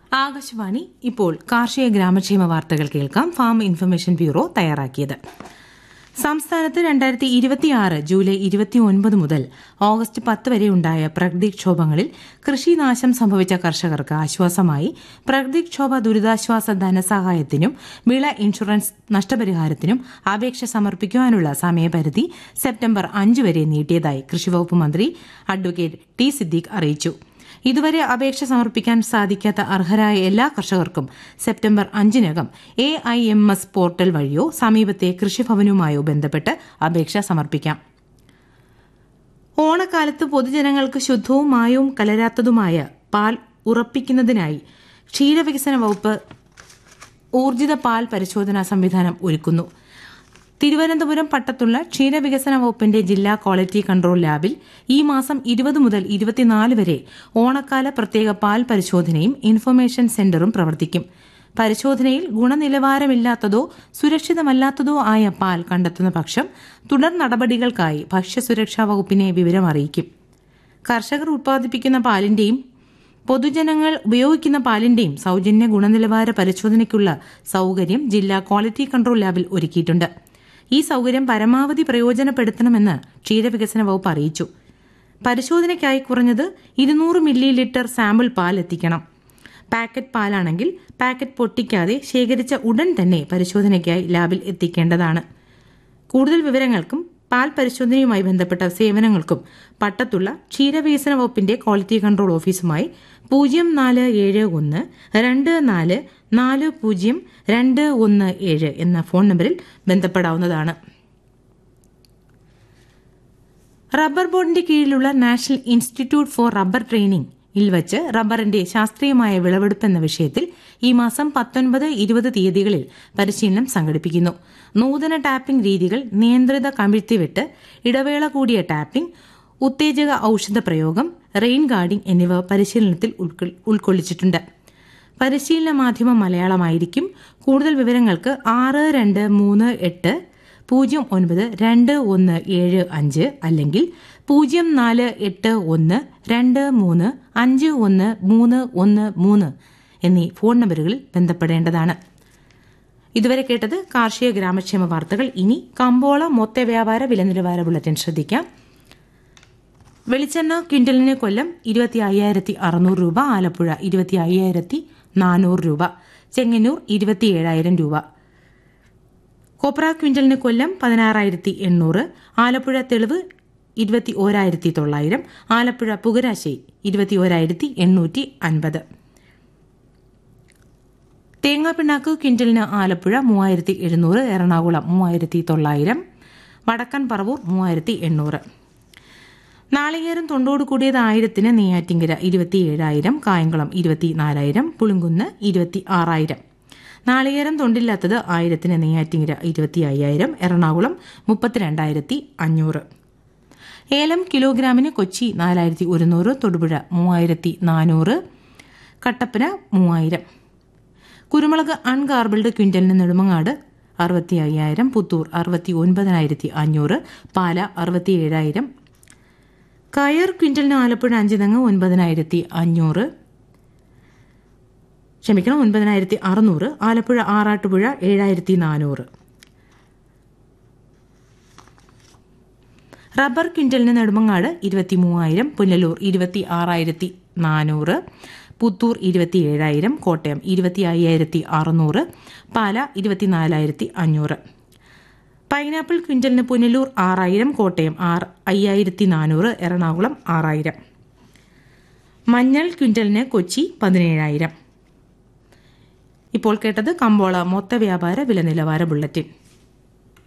ആകാശവാണി ഇപ്പോൾ കാർഷിക ഗ്രാമക്ഷേമ വാർത്തകൾ കേൾക്കാം ഫാം ഇൻഫർമേഷൻ ബ്യൂറോ തയ്യാറാക്കിയത് സംസ്ഥാനത്ത് രണ്ടായിരത്തി ഇരുപത്തിയാറ് ജൂലൈ ഇരുപത്തിയൊൻപത് മുതൽ ഓഗസ്റ്റ് പത്ത് വരെ ഉണ്ടായ പ്രകൃതിക്ഷോഭങ്ങളിൽ കൃഷിനാശം സംഭവിച്ച കർഷകർക്ക് ആശ്വാസമായി പ്രകൃതിക്ഷോഭ ദുരിതാശ്വാസ ധനസഹായത്തിനും വിള ഇൻഷുറൻസ് നഷ്ടപരിഹാരത്തിനും അപേക്ഷ സമർപ്പിക്കുവാനുള്ള സമയപരിധി സെപ്റ്റംബർ അഞ്ച് വരെ നീട്ടിയതായി കൃഷിവകുപ്പ് മന്ത്രി അഡ്വക്കേറ്റ് ടി സിദ്ദീഖ് അറിയിച്ചു ഇതുവരെ അപേക്ഷ സമർപ്പിക്കാൻ സാധിക്കാത്ത അർഹരായ എല്ലാ കർഷകർക്കും സെപ്റ്റംബർ അഞ്ചിനകം A I M S portal വഴിയോ സമീപത്തെ കൃഷിഭവനുമായോ ബന്ധപ്പെട്ട് അപേക്ഷ സമർപ്പിക്കാം ഓണക്കാലത്ത് പൊതുജനങ്ങൾക്ക് ശുദ്ധവും മായവും കലരാത്തതുമായ പാൽ ഉറപ്പിക്കുന്നതിനായി ക്ഷീരവികസന വകുപ്പ് ഊർജിത പാൽ പരിശോധനാ സംവിധാനം ഒരുക്കുന്നു തിരുവനന്തപുരം പട്ടത്തുള്ള ക്ഷീരവികസന വകുപ്പിന്റെ ജില്ലാ ക്വാളിറ്റി കൺട്രോൾ ലാബിൽ ഈ മാസം ഇരുപത് മുതൽ ഇരുപത്തിനാല് വരെ ഓണക്കാല പ്രത്യേക പാൽ പരിശോധനയും ഇൻഫർമേഷൻ സെന്ററും പ്രവർത്തിക്കും പരിശോധനയിൽ ഗുണനിലവാരമില്ലാത്തതോ സുരക്ഷിതമല്ലാത്തതോ ആയ പാൽ കണ്ടെത്തുന്ന പക്ഷം തുടർ നടപടികൾക്കായി ഭക്ഷ്യസുരക്ഷാ വകുപ്പിനെ വിവരം അറിയിക്കും കർഷകർ ഉത്പാദിപ്പിക്കുന്ന പാലിന്റെയും പൊതുജനങ്ങൾ ഉപയോഗിക്കുന്ന പാലിന്റെയും സൌജന്യ ഗുണനിലവാര പരിശോധനയ്ക്കുള്ള സൌകര്യം ജില്ലാ ക്വാളിറ്റി കൺട്രോൾ ലാബിൽ ഒരുക്കിയിട്ടുണ്ട് ഈ സൌകര്യം പരമാവധി പ്രയോജനപ്പെടുത്തണമെന്ന് ക്ഷീരവികസന വകുപ്പ് അറിയിച്ചു പരിശോധനയ്ക്കായി കുറഞ്ഞത് ഇരുന്നൂറ് മില്ലി ലിറ്റർ സാമ്പിൾ പാൽ എത്തിക്കണം പാക്കറ്റ് പാലാണെങ്കിൽ പാക്കറ്റ് പൊട്ടിക്കാതെ ശേഖരിച്ച ഉടൻ തന്നെ പരിശോധനയ്ക്കായി ലാബിൽ എത്തിക്കേണ്ടതാണ് കൂടുതൽ വിവരങ്ങൾക്കും പാൽ പരിശോധനയുമായി ബന്ധപ്പെട്ട സേവനങ്ങൾക്കും പട്ടത്തുള്ള ക്ഷീരവികസന വകുപ്പിന്റെ ക്വാളിറ്റി കൺട്രോൾ ഓഫീസുമായി പൂജ്യം നാല് ഏഴ് ഒന്ന് രണ്ട് നാല് നാല് പൂജ്യം രണ്ട് ഒന്ന് ഏഴ് എന്ന ഫോൺ നമ്പറിൽ ബന്ധപ്പെടാവുന്നതാണ് റബ്ബർ ബോർഡിന്റെ കീഴിലുള്ള national institute for rubber training ഇൽ വച്ച് റബ്ബറിന്റെ ശാസ്ത്രീയമായ വിളവെടുപ്പ് എന്ന വിഷയത്തിൽ ഈ മാസം പത്തൊൻപത് ഇരുപത് തീയതികളിൽ പരിശീലനം സംഘടിപ്പിക്കുന്നു നൂതന ടാപ്പിംഗ് രീതികൾ നിയന്ത്രിത കമിഴ്ത്തിവിട്ട് ഇടവേള കൂടിയ ടാപ്പിംഗ് ഉത്തേജക ഔഷധ പ്രയോഗം റെയിൻ ഗാർഡിംഗ് എന്നിവ പരിശീലനത്തിൽ ഉൾക്കൊള്ളിച്ചിട്ടുണ്ട് പരിശീലന മാധ്യമം മലയാളമായിരിക്കും കൂടുതൽ വിവരങ്ങൾക്ക് ആറ് രണ്ട് മൂന്ന് എട്ട് പൂജ്യം ഒൻപത് രണ്ട് ഒന്ന് ഏഴ് അഞ്ച് അല്ലെങ്കിൽ പൂജ്യം നാല് എട്ട് ഒന്ന് രണ്ട് മൂന്ന് അഞ്ച് ഒന്ന് മൂന്ന് ഒന്ന് മൂന്ന് എന്നീ ഫോൺ നമ്പറുകളിൽ ബന്ധപ്പെടേണ്ടതാണ് ഇതുവരെ കേട്ടത് കാർഷിക ഗ്രാമക്ഷേമ വാർത്തകൾ ഇനി കമ്പോള മൊത്ത വ്യാപാര വില നിലവാര ബുള്ളറ്റിൻ ശ്രദ്ധിക്കാം വെളിച്ചെണ്ണ ക്വിന്റലിന് കൊല്ലം ഇരുപത്തി അയ്യായിരത്തി അറുന്നൂറ് രൂപ ആലപ്പുഴ ഇരുപത്തി അയ്യായിരത്തി നാനൂറ് രൂപ ചെങ്ങന്നൂർ ഇരുപത്തി ഏഴായിരം രൂപ കൊപ്ര ക്വിന്റലിന് കൊല്ലം പതിനാറായിരത്തി എണ്ണൂറ് ആലപ്പുഴ തെളിവ് ഇരുപത്തി ഓരായിരത്തി തൊള്ളായിരം ആലപ്പുഴ പുകരാശി ഇരുപത്തി ഓരായിരത്തി എണ്ണൂറ്റി അൻപത് തേങ്ങാപ്പിണ്ണാക്ക് ക്വിന്റലിന് ആലപ്പുഴ മൂവായിരത്തി എഴുന്നൂറ് എറണാകുളം മൂവായിരത്തി തൊള്ളായിരം വടക്കൻ പറവൂർ മൂവായിരത്തി എണ്ണൂറ് നാളികേരം തൊണ്ടോട് കൂടിയത് ആയിരത്തിന് നെയ്യാറ്റിങ്കര ഇരുപത്തി ഏഴായിരം കായംകുളം ഇരുപത്തി നാലായിരം പുളിങ്കുന്ന് ഇരുപത്തി ആറായിരം നാളികേരം തൊണ്ടില്ലാത്തത് ആയിരത്തിന് നെയ്യാറ്റിങ്കര ഇരുപത്തി അയ്യായിരം എറണാകുളം മുപ്പത്തിരണ്ടായിരത്തി അഞ്ഞൂറ് ഏലം കിലോഗ്രാമിന് കൊച്ചി നാലായിരത്തി ഒരുന്നൂറ് തൊടുപുഴ മൂവായിരത്തി നാനൂറ് കട്ടപ്പന മൂവായിരം കുരുമുളക് അൺഗാർബിൾഡ് ക്വിന്റലിന് നെടുമങ്ങാട് അറുപത്തി അയ്യായിരം പുത്തൂർ അറുപത്തി ഒൻപതിനായിരത്തി അഞ്ഞൂറ് പാല അറുപത്തി ഏഴായിരം കയർ ക്വിന്റലിന് ആലപ്പുഴ അഞ്ചിതങ്ങ് ഒൻപതിനായിരത്തി അഞ്ഞൂറ് ക്ഷമിക്കണം ഒൻപതിനായിരത്തി അറുന്നൂറ് ആലപ്പുഴ ആറാട്ടുപുഴ ഏഴായിരത്തി നാനൂറ് റബ്ബർ ക്വിന്റലിന് നെടുമങ്ങാട് ഇരുപത്തി മൂവായിരം പുനലൂർ ഇരുപത്തി ആറായിരത്തി നാനൂറ് പുത്തൂർ ഇരുപത്തി ഏഴായിരം കോട്ടയം ഇരുപത്തി അയ്യായിരത്തി അറുന്നൂറ് പാല ഇരുപത്തിനാലായിരത്തി അഞ്ഞൂറ് പൈനാപ്പിൾ ക്വിന്റലിന് പുനലൂർ ആറായിരം കോട്ടയം ആറ് അയ്യായിരത്തി നാനൂറ് എറണാകുളം ആറായിരം മഞ്ഞൾ ക്വിന്റലിന് കൊച്ചി പതിനേഴായിരം ഇപ്പോൾ കേട്ടത് കമ്പോള മൊത്ത വ്യാപാര വില നിലവാര ബുള്ളറ്റിൻ